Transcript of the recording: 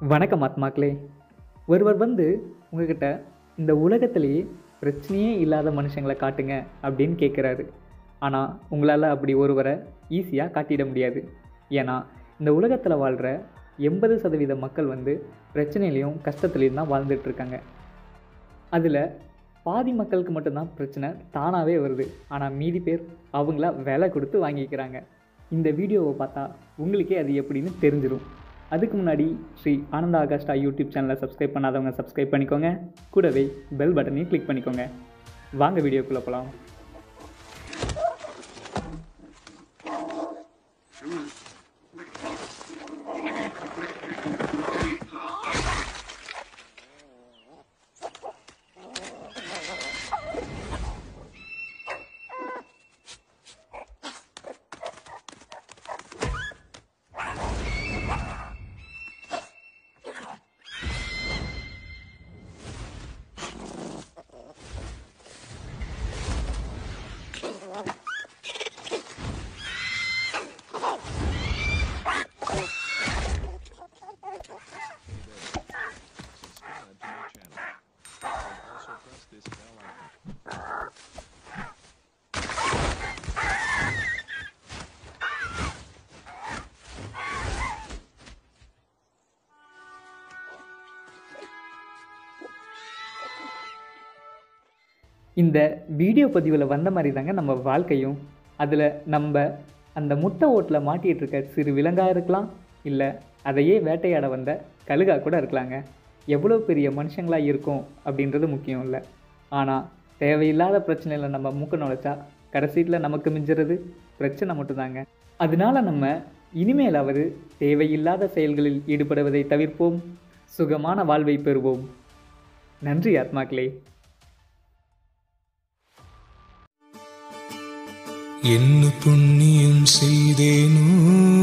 வணக்கம் ஆத்மாக்களே ஒருவர் வந்து உங்ககிட்ட இந்த உலகத்திலேயே பிரச்சனையே இல்லாத மனுஷங்களை காட்டுங்க அப்படின்னு கேட்குறாரு ஆனால் உங்களால் அப்படி ஒருவரை ஈஸியாக காட்டிட முடியாது ஏன்னா இந்த உலகத்தில் வாழ்கிற எண்பது சதவீத மக்கள் வந்து பிரச்சனையிலையும் கஷ்டத்துலையும் தான் வாழ்ந்துட்டு இருக்காங்க அதில் பாதி மக்களுக்கு மட்டும்தான் பிரச்சனை தானாகவே வருது ஆனால் மீதி பேர் அவங்கள விலை கொடுத்து வாங்கிக்கிறாங்க இந்த வீடியோவை பார்த்தா உங்களுக்கே அது எப்படின்னு தெரிஞ்சிடும் அதுக்கு முன்னாடி ஸ்ரீ ஆனந்தா ஆகாஷ்டா யூடியூப் சேனலை சப்ஸ்கிரைப் பண்ணாதவங்க சப்ஸ்கிரைப் பண்ணிக்கோங்க கூடவே பெல் பட்டனையும் கிளிக் பண்ணிக்கோங்க வாங்க வீடியோக்குள்ளே போகலாம் subscribe to my channel. And also press this bell icon. இந்த வீடியோ பதிவில் வந்த மாதிரி தாங்க நம்ம வாழ்க்கையும் அதில் நம்ம அந்த முட்டை ஓட்டில் மாட்டிகிட்டு இருக்க சிறு விலங்காக இருக்கலாம் இல்லை அதையே வேட்டையாட வந்த கழுகா கூட இருக்கலாங்க எவ்வளோ பெரிய மனுஷங்களாக இருக்கும் அப்படின்றது முக்கியம் இல்லை ஆனால் தேவையில்லாத பிரச்சனையில் நம்ம மூக்க நுழைச்சா கடைசியில் நமக்கு மிஞ்சுறது பிரச்சனை மட்டும்தாங்க அதனால நம்ம இனிமேலாவது தேவையில்லாத செயல்களில் ஈடுபடுவதை தவிர்ப்போம் சுகமான வாழ்வை பெறுவோம் நன்றி ஆத்மாக்களே என்ன புண்ணியம் செய்தேனோ